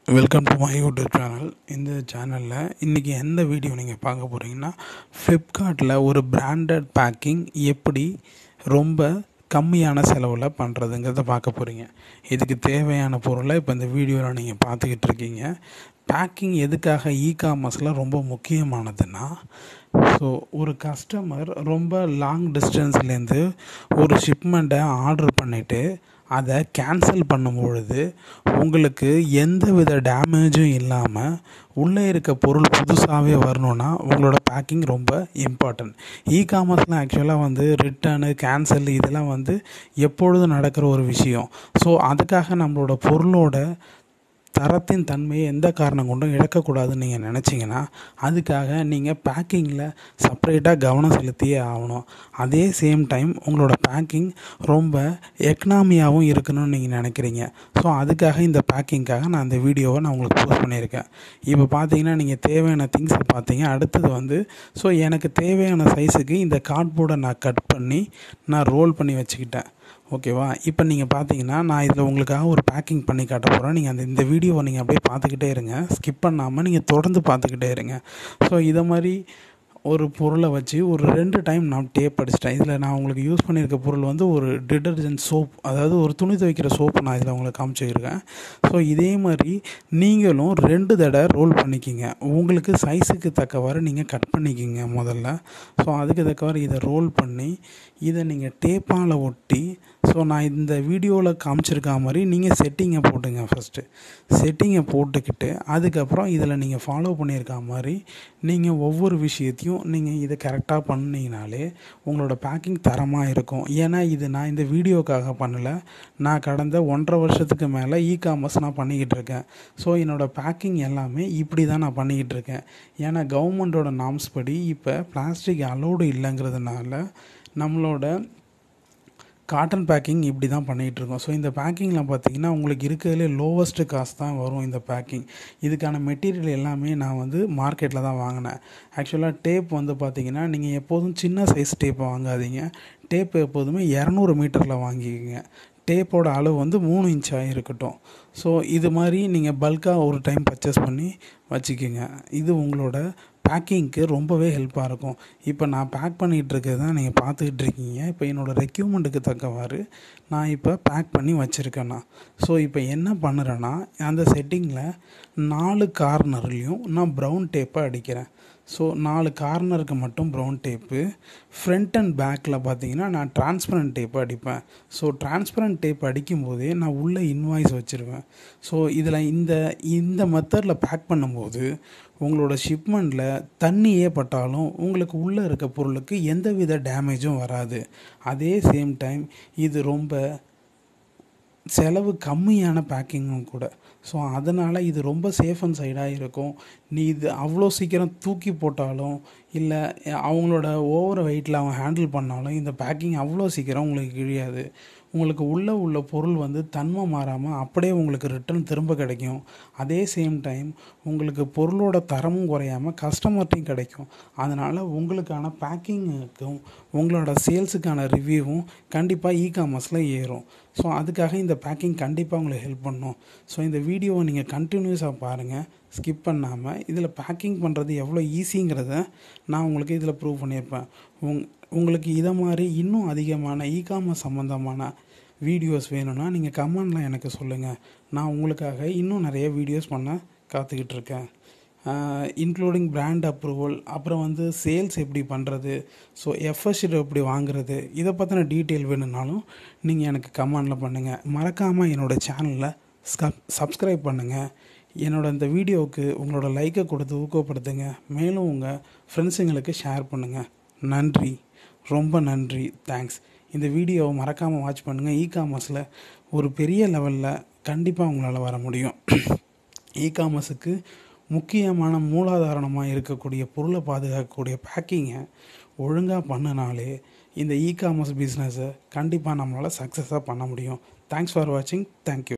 welcome to my YouTube channel இந்த சேனலில் இன்றைக்கி எந்த வீடியோ நீங்கள் பார்க்க போகிறீங்கன்னா ஃப்ளிப்கார்ட்டில் ஒரு பிராண்டட் பேக்கிங் எப்படி ரொம்ப கம்மியான செலவில் பண்ணுறதுங்கிறத பார்க்க போகிறீங்க இதுக்கு தேவையான பொருளை இப்போ இந்த வீடியோவில் நீங்கள் பார்த்துக்கிட்டு இருக்கீங்க பேக்கிங் எதுக்காக இ காமர்ஸில் ரொம்ப முக்கியமானதுன்னா ஸோ ஒரு கஸ்டமர் ரொம்ப லாங் டிஸ்டன்ஸ்லேருந்து ஒரு ஷிப்மெண்ட்டை ஆர்டர் பண்ணிவிட்டு அதை கேன்சல் பண்ணும் பொழுது உங்களுக்கு எந்த வித டேமேஜும் இல்லாமல் உள்ளே இருக்க பொருள் புதுசாகவே வரணுன்னா உங்களோட பேக்கிங் ரொம்ப இம்பார்ட்டன்ட் இ காமர்ஸில் ஆக்சுவலாக வந்து ரிட்டர்னு கேன்சல் இதெல்லாம் வந்து எப்பொழுதும் நடக்கிற ஒரு விஷயம் ஸோ அதுக்காக நம்மளோட பொருளோட தரத்தின் தன்மையை எந்த காரணம் கொண்டும் இழக்கக்கூடாதுன்னு நீங்கள் நினச்சிங்கன்னா அதுக்காக நீங்கள் பேக்கிங்கில் செப்பரேட்டாக கவனம் செலுத்தியே ஆகணும் அதே சேம் டைம் உங்களோட பேக்கிங் ரொம்ப எக்கனாமியாகவும் இருக்கணும்னு நீங்கள் நினைக்கிறீங்க ஸோ அதுக்காக இந்த பேக்கிங்காக நான் இந்த வீடியோவை நான் உங்களுக்கு போஸ்ட் பண்ணியிருக்கேன் இப்போ பார்த்தீங்கன்னா நீங்கள் தேவையான திங்ஸை பார்த்தீங்க அடுத்தது வந்து ஸோ எனக்கு தேவையான சைஸுக்கு இந்த கார்ட்போர்டை நான் கட் பண்ணி நான் ரோல் பண்ணி வச்சுக்கிட்டேன் ஓகேவா இப்போ நீங்கள் பார்த்தீங்கன்னா நான் இதில் உங்களுக்காக ஒரு பேக்கிங் பண்ணி காட்ட போகிறேன் நீங்கள் அந்த இந்த வீடியோவை நீங்கள் அப்படியே பார்த்துக்கிட்டே இருங்க ஸ்கிப் பண்ணாமல் நீங்கள் தொடர்ந்து பார்த்துக்கிட்டே இருங்க ஸோ இதை மாதிரி ஒரு பொருளை வச்சு ஒரு ரெண்டு டைம் நான் டேப் அடிச்சிட்டேன் இதில் நான் உங்களுக்கு யூஸ் பண்ணியிருக்க பொருள் வந்து ஒரு டிடர்ஜென்ட் சோப் அதாவது ஒரு துணி துவைக்கிற சோப்பு நான் இதில் உங்களுக்கு காமிச்சிருக்கேன் ஸோ இதே மாதிரி நீங்களும் ரெண்டு தடவை ரோல் பண்ணிக்கிங்க உங்களுக்கு சைஸுக்கு தக்கவாறு நீங்கள் கட் பண்ணிக்கிங்க முதல்ல ஸோ அதுக்கு தக்கவாறு இதை ரோல் பண்ணி இதை நீங்கள் டேப்பால் ஒட்டி ஸோ நான் இந்த வீடியோவில் காமிச்சிருக்க மாதிரி நீங்கள் செட்டிங்கை போட்டுங்க ஃபஸ்ட்டு செட்டிங்கை போட்டுக்கிட்டு அதுக்கப்புறம் இதில் நீங்கள் ஃபாலோ பண்ணியிருக்க மாதிரி நீங்கள் ஒவ்வொரு விஷயத்தையும் நீங்கள் இதை கரெக்டாக பண்ணிங்கனாலே உங்களோட பேக்கிங் தரமாக இருக்கும் ஏன்னா இது நான் இந்த வீடியோக்காக பண்ணலை நான் கடந்த ஒன்றரை வருஷத்துக்கு மேலே இ காமர்ஸ் நான் பண்ணிக்கிட்டு இருக்கேன் ஸோ என்னோடய பேக்கிங் எல்லாமே இப்படி தான் நான் பண்ணிக்கிட்டு இருக்கேன் ஏன்னா கவர்மெண்ட்டோட நாம்ஸ் படி இப்போ பிளாஸ்டிக் அலோடு இல்லைங்கிறதுனால நம்மளோட காட்டன் பேக்கிங் இப்படி தான் பண்ணிகிட்டு இருக்கோம் ஸோ இந்த பேக்கிங்கில் பார்த்தீங்கன்னா உங்களுக்கு இருக்கிறதுலே லோவஸ்ட்டு காஸ்ட் தான் வரும் இந்த பேக்கிங் இதுக்கான மெட்டீரியல் எல்லாமே நான் வந்து மார்க்கெட்டில் தான் வாங்கினேன் ஆக்சுவலாக டேப் வந்து பார்த்தீங்கன்னா நீங்கள் எப்போதும் சின்ன சைஸ் டேப்பை வாங்காதீங்க டேப் எப்போதுமே இரநூறு மீட்டரில் வாங்கிக்கோங்க டேப்போட அளவு வந்து மூணு இன்ச்சாக இருக்கட்டும் ஸோ இது மாதிரி நீங்கள் பல்காக ஒரு டைம் பர்ச்சேஸ் பண்ணி வச்சுக்கோங்க இது உங்களோட பேக்கிங்க்கு ரொம்பவே ஹெல்ப்பாக இருக்கும் இப்போ நான் பேக் பண்ணிகிட்டு இருக்கிறது தான் நீங்கள் பார்த்துக்கிட்டு இருக்கீங்க இப்போ என்னோடய ரெக்யூமெண்ட்டுக்கு தக்கவாறு நான் இப்போ பேக் பண்ணி வச்சுருக்கேண்ணா ஸோ இப்போ என்ன பண்ணுறேன்னா அந்த செட்டிங்கில் நாலு கார்னர்லேயும் நான் ப்ரௌன் டேப்பை அடிக்கிறேன் ஸோ நாலு கார்னருக்கு மட்டும் ப்ரௌன் டேப்பு ஃப்ரண்ட் அண்ட் பேக்கில் பார்த்தீங்கன்னா நான் டிரான்ஸ்பரண்ட் டேப் அடிப்பேன் ஸோ டிரான்ஸ்பரண்ட் டேப் அடிக்கும்போதே நான் உள்ளே இன்வாய்ஸ் வச்சுருவேன் ஸோ இதில் இந்த இந்த மெத்தடில் பேக் பண்ணும்போது உங்களோட ஷிப்மெண்ட்டில் தண்ணியே பட்டாலும் உங்களுக்கு உள்ளே இருக்க பொருளுக்கு எந்த வித டேமேஜும் வராது அதே சேம் டைம் இது ரொம்ப செலவு கம்மியான பேக்கிங்கும் கூட ஸோ அதனால் இது ரொம்ப சேஃப் அண்ட் சைடாக இருக்கும் நீ இது அவ்வளோ சீக்கிரம் தூக்கி போட்டாலும் இல்லை அவங்களோட ஓவர் வெயிட்டில் அவங்க ஹேண்டில் பண்ணாலும் இந்த பேக்கிங் அவ்வளோ சீக்கிரம் உங்களுக்கு கிழியாது உங்களுக்கு உள்ளே உள்ள பொருள் வந்து தன்மை மாறாமல் அப்படியே உங்களுக்கு ரிட்டர்ன் திரும்ப கிடைக்கும் அதே சேம் டைம் உங்களுக்கு பொருளோட தரமும் குறையாமல் கஸ்டமர்ட்டையும் கிடைக்கும் அதனால் உங்களுக்கான பேக்கிங்குக்கும் உங்களோட சேல்ஸுக்கான ரிவ்யூவும் கண்டிப்பாக இ காமர்ஸில் ஏறும் ஸோ அதுக்காக இந்த பேக்கிங் கண்டிப்பாக உங்களுக்கு ஹெல்ப் பண்ணும் ஸோ இந்த வீடியோவை நீங்கள் கண்டினியூஸாக பாருங்கள் ஸ்கிப் பண்ணாமல் இதில் பேக்கிங் பண்ணுறது எவ்வளோ ஈஸிங்கிறத நான் உங்களுக்கு இதில் ப்ரூவ் பண்ணியிருப்பேன் உங் உங்களுக்கு இதை மாதிரி இன்னும் அதிகமான இ காமர்ஸ் சம்மந்தமான வீடியோஸ் வேணும்னா நீங்கள் கமெண்டில் எனக்கு சொல்லுங்கள் நான் உங்களுக்காக இன்னும் நிறைய வீடியோஸ் பண்ண காத்துக்கிட்டு இருக்கேன் இன்க்ளூடிங் பிராண்ட் அப்ரூவல் அப்புறம் வந்து சேல்ஸ் எப்படி பண்ணுறது ஸோ எஃப்எஸ்ஷிட் எப்படி வாங்குறது இதை பற்றின டீட்டெயில் வேணும்னாலும் நீங்கள் எனக்கு கமெண்டில் பண்ணுங்கள் மறக்காமல் என்னோடய சேனலில் ஸ்கப் சப்ஸ்கிரைப் பண்ணுங்கள் என்னோட இந்த வீடியோவுக்கு உங்களோட லைக்கை கொடுத்து ஊக்கப்படுத்துங்க மேலும் உங்கள் ஃப்ரெண்ட்ஸுங்களுக்கு ஷேர் பண்ணுங்கள் நன்றி ரொம்ப நன்றி தேங்க்ஸ் இந்த வீடியோவை மறக்காமல் வாட்ச் பண்ணுங்கள் இ காமர்ஸில் ஒரு பெரிய லெவலில் கண்டிப்பாக உங்களால் வர முடியும் இ காமர்ஸுக்கு முக்கியமான மூலாதாரணமாக இருக்கக்கூடிய பொருளை பாதுகாக்கக்கூடிய பேக்கிங்கை ஒழுங்காக பண்ணினாலே இந்த இ காமர்ஸ் பிஸ்னஸை கண்டிப்பாக நம்மளால் சக்ஸஸாக பண்ண முடியும் தேங்க்ஸ் ஃபார் வாட்சிங் தேங்க்யூ